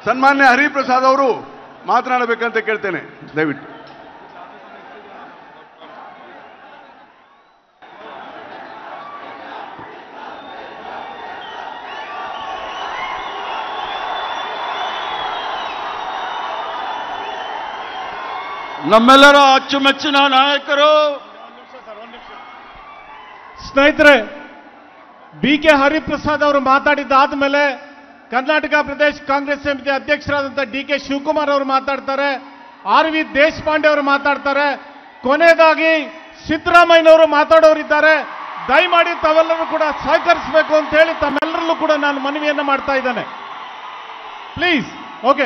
ಸನ್ಮಾನ್ಯ ಹರಿಪ್ರಸಾದ್ ಅವರು ಮಾತನಾಡಬೇಕಂತ ಕೇಳ್ತೇನೆ ದಯವಿಟ್ಟು ನಮ್ಮೆಲ್ಲರ ಅಚ್ಚುಮೆಚ್ಚಿನ ನಾಯಕರು ಸ್ನೇಹಿತರೆ ಬಿ ಕೆ ಹರಿಪ್ರಸಾದ್ ಅವರು ಮಾತಾಡಿದ್ದಾದ್ಮೇಲೆ ಕರ್ನಾಟಕ ಪ್ರದೇಶ ಕಾಂಗ್ರೆಸ್ ಸಮಿತಿ ಅಧ್ಯಕ್ಷರಾದಂಥ ಡಿ ಕೆ ಶಿವಕುಮಾರ್ ಅವರು ಮಾತಾಡ್ತಾರೆ ಆರ್ ವಿ ದೇಶಪಾಂಡೆ ಅವರು ಮಾತಾಡ್ತಾರೆ ಕೊನೆಯದಾಗಿ ಸಿದ್ದರಾಮಯ್ಯನವರು ಮಾತಾಡೋರಿದ್ದಾರೆ ದಯಮಾಡಿ ತಾವೆಲ್ಲರೂ ಕೂಡ ಸಹಕರಿಸಬೇಕು ಅಂತ ಹೇಳಿ ತಮ್ಮೆಲ್ಲರಲ್ಲೂ ಕೂಡ ನಾನು ಮನವಿಯನ್ನು ಮಾಡ್ತಾ ಇದ್ದೇನೆ ಪ್ಲೀಸ್ ಓಕೆ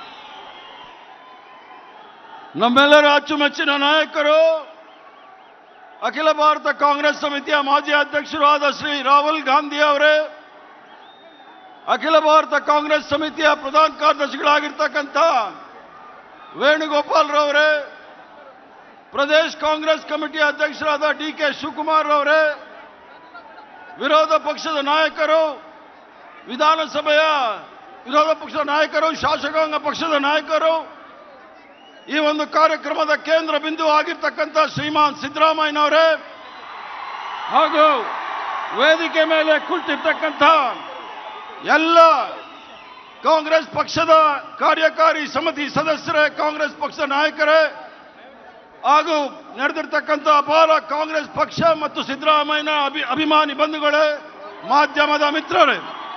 ನಮ್ಮೆಲ್ಲರ ಅಚ್ಚುಮೆಚ್ಚಿನ ನಾಯಕರು ಅಖಿಲ ಭಾರತ ಕಾಂಗ್ರೆಸ್ ಸಮಿತಿಯ ಮಾಜಿ ಅಧ್ಯಕ್ಷರು ಆದ ಶ್ರೀ ರಾಹುಲ್ ಗಾಂಧಿ ಅವರೇ ಅಖಿಲ ಭಾರತ ಕಾಂಗ್ರೆಸ್ ಸಮಿತಿಯ ಪ್ರಧಾನ ಕಾರ್ಯದರ್ಶಿಗಳಾಗಿರ್ತಕ್ಕಂಥ ವೇಣುಗೋಪಾಲ್ ರವರೇ ಪ್ರದೇಶ್ ಕಾಂಗ್ರೆಸ್ ಕಮಿಟಿ ಅಧ್ಯಕ್ಷರಾದ ಡಿ ಕೆ ಶಿವಕುಮಾರ್ ಅವರೇ ವಿರೋಧ ಪಕ್ಷದ ನಾಯಕರು ವಿಧಾನಸಭೆಯ ವಿರೋಧ ಪಕ್ಷದ ನಾಯಕರು ಶಾಸಕಾಂಗ ಪಕ್ಷದ ನಾಯಕರು ಈ ಒಂದು ಕಾರ್ಯಕ್ರಮದ ಕೇಂದ್ರ ಬಿಂದು ಆಗಿರ್ತಕ್ಕಂಥ ಶ್ರೀಮಾನ್ ಸಿದ್ದರಾಮಯ್ಯನವರೇ ಹಾಗೂ ವೇದಿಕೆ ಮೇಲೆ ಕುಳಿತಿರ್ತಕ್ಕಂಥ ಎಲ್ಲ ಕಾಂಗ್ರೆಸ್ ಪಕ್ಷದ ಕಾರ್ಯಕಾರಿ ಸಮಿತಿ ಸದಸ್ಯರೇ ಕಾಂಗ್ರೆಸ್ ಪಕ್ಷದ ನಾಯಕರೇ ಹಾಗೂ ನಡೆದಿರ್ತಕ್ಕಂಥ ಅಪಾರ ಕಾಂಗ್ರೆಸ್ ಪಕ್ಷ ಮತ್ತು ಸಿದ್ದರಾಮಯ್ಯನ ಅಭಿ ಅಭಿಮಾನಿ ಬಂಧುಗಳೇ ಮಾಧ್ಯಮದ ಮಿತ್ರರೇ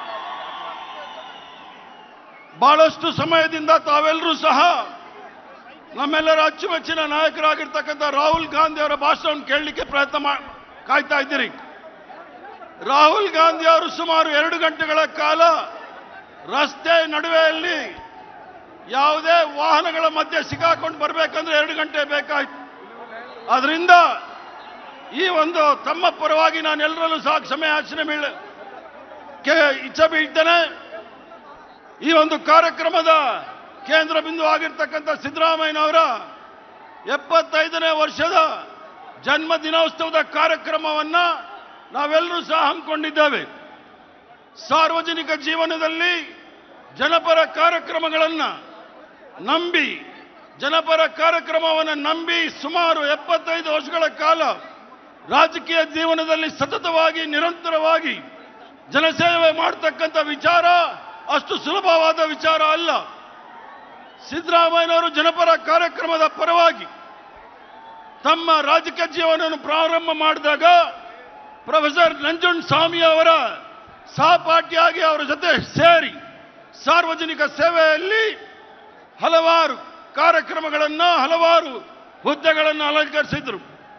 ಬಹಳಷ್ಟು ಸಮಯದಿಂದ ತಾವೆಲ್ಲರೂ ಸಹ ನಮ್ಮೆಲ್ಲರ ಅಚ್ಚುಮೆಚ್ಚಿನ ನಾಯಕರಾಗಿರ್ತಕ್ಕಂಥ ರಾಹುಲ್ ಗಾಂಧಿ ಅವರ ಭಾಷಣ ಕೇಳಲಿಕ್ಕೆ ಪ್ರಯತ್ನ ಮಾ ಕಾಯ್ತಾ ಇದ್ದೀರಿ ರಾಹುಲ್ ಗಾಂಧಿ ಅವರು ಸುಮಾರು ಎರಡು ಗಂಟೆಗಳ ಕಾಲ ರಸ್ತೆ ನಡುವೆಯಲ್ಲಿ ಯಾವುದೇ ವಾಹನಗಳ ಮಧ್ಯೆ ಸಿಕ್ಕಾಕೊಂಡು ಬರಬೇಕಂದ್ರೆ ಎರಡು ಗಂಟೆ ಬೇಕಾಯ್ತು ಅದರಿಂದ ಈ ಒಂದು ತಮ್ಮ ಪರವಾಗಿ ನಾನು ಎಲ್ಲರಲ್ಲೂ ಸಹ ಕ್ಷಮೆಯಾಚನೆ ಬೀಳ ಕೆ ಇಚ್ಛೆ ಬೀಳ್ತೇನೆ ಈ ಒಂದು ಕಾರ್ಯಕ್ರಮದ ಕೇಂದ್ರ ಬಿಂದು ಆಗಿರ್ತಕ್ಕಂಥ ಸಿದ್ದರಾಮಯ್ಯನವರ ಎಪ್ಪತ್ತೈದನೇ ವರ್ಷದ ಜನ್ಮ ದಿನೋತ್ಸವದ ಕಾರ್ಯಕ್ರಮವನ್ನ ನಾವೆಲ್ಲರೂ ಸಹ ಹಮ್ಮಿಕೊಂಡಿದ್ದೇವೆ ಸಾರ್ವಜನಿಕ ಜೀವನದಲ್ಲಿ ಜನಪರ ಕಾರ್ಯಕ್ರಮಗಳನ್ನು ನಂಬಿ ಜನಪರ ಕಾರ್ಯಕ್ರಮವನ್ನು ನಂಬಿ ಸುಮಾರು ಎಪ್ಪತ್ತೈದು ವರ್ಷಗಳ ಕಾಲ ರಾಜಕೀಯ ಜೀವನದಲ್ಲಿ ಸತತವಾಗಿ ನಿರಂತರವಾಗಿ ಜನಸೇವೆ ಮಾಡ್ತಕ್ಕಂಥ ವಿಚಾರ ಅಷ್ಟು ಸುಲಭವಾದ ವಿಚಾರ ಅಲ್ಲ ಸಿದ್ದರಾಮಯ್ಯನವರು ಜನಪರ ಕಾರ್ಯಕ್ರಮದ ಪರವಾಗಿ ತಮ್ಮ ರಾಜಕೀಯ ಜೀವನವನ್ನು ಪ್ರಾರಂಭ ಮಾಡಿದಾಗ ಪ್ರೊಫೆಸರ್ ನಂಜುಂಡ್ ಸ್ವಾಮಿ ಅವರ ಸಹಪಾಠಿಯಾಗಿ ಅವರ ಜೊತೆ ಸೇರಿ ಸಾರ್ವಜನಿಕ ಸೇವೆಯಲ್ಲಿ ಹಲವಾರು ಕಾರ್ಯಕ್ರಮಗಳನ್ನು ಹಲವಾರು ಹುದ್ದೆಗಳನ್ನು ಅಲಂಕರಿಸಿದ್ರು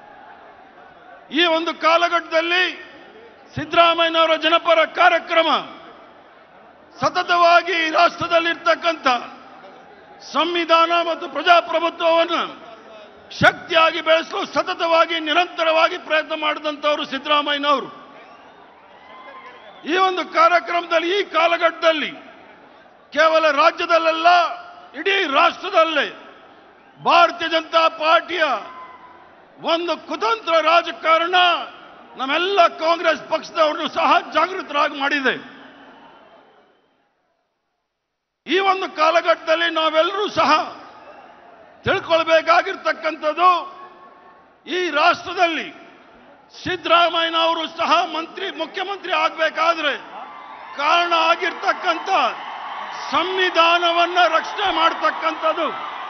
ಈ ಒಂದು ಕಾಲಘಟ್ಟದಲ್ಲಿ ಸಿದ್ದರಾಮಯ್ಯನವರ ಜನಪರ ಕಾರ್ಯಕ್ರಮ ಸತತವಾಗಿ ಈ ರಾಷ್ಟ್ರದಲ್ಲಿರ್ತಕ್ಕಂಥ ಸಂವಿಧಾನ ಮತ್ತು ಪ್ರಜಾಪ್ರಭುತ್ವವನ್ನು ಶಕ್ತಿಯಾಗಿ ಬೆಳೆಸಲು ಸತತವಾಗಿ ನಿರಂತರವಾಗಿ ಪ್ರಯತ್ನ ಮಾಡಿದಂಥವರು ಸಿದ್ದರಾಮಯ್ಯನವರು ಈ ಒಂದು ಕಾರ್ಯಕ್ರಮದಲ್ಲಿ ಈ ಕಾಲಘಟ್ಟದಲ್ಲಿ ಕೇವಲ ರಾಜ್ಯದಲ್ಲೆಲ್ಲ ಇಡೀ ರಾಷ್ಟ್ರದಲ್ಲೇ ಭಾರತೀಯ ಜನತಾ ಪಾರ್ಟಿಯ ಒಂದು ಕುತಂತ್ರ ರಾಜಕಾರಣ ನಮ್ಮೆಲ್ಲ ಕಾಂಗ್ರೆಸ್ ಪಕ್ಷದವರನ್ನು ಸಹ ಜಾಗೃತರಾಗಿ ಮಾಡಿದೆ ಈ ಒಂದು ಕಾಲಘಟ್ಟದಲ್ಲಿ ನಾವೆಲ್ಲರೂ ಸಹ ತಿಳ್ಕೊಳ್ಬೇಕಾಗಿರ್ತಕ್ಕಂಥದ್ದು ಈ ರಾಷ್ಟ್ರದಲ್ಲಿ ಸಿದ್ದರಾಮಯ್ಯನವರು ಸಹ ಮಂತ್ರಿ ಮುಖ್ಯಮಂತ್ರಿ ಆಗಬೇಕಾದ್ರೆ ಕಾರಣ ಆಗಿರ್ತಕ್ಕಂಥ ಸಂವಿಧಾನವನ್ನ ರಕ್ಷಣೆ ಮಾಡ್ತಕ್ಕಂಥದ್ದು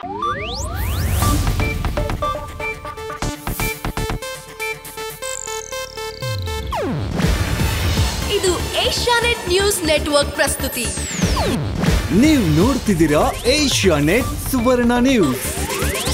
ಇದು ಏಷ್ಯಾನೆಟ್ ನ್ಯೂಸ್ ನೆಟ್ವರ್ಕ್ ಪ್ರಸ್ತುತಿ ನೀವು ನೋಡ್ತಿದ್ದೀರಾ ಏಷ್ಯಾ ನೆಟ್ ಸುವರ್ಣ ನ್ಯೂಸ್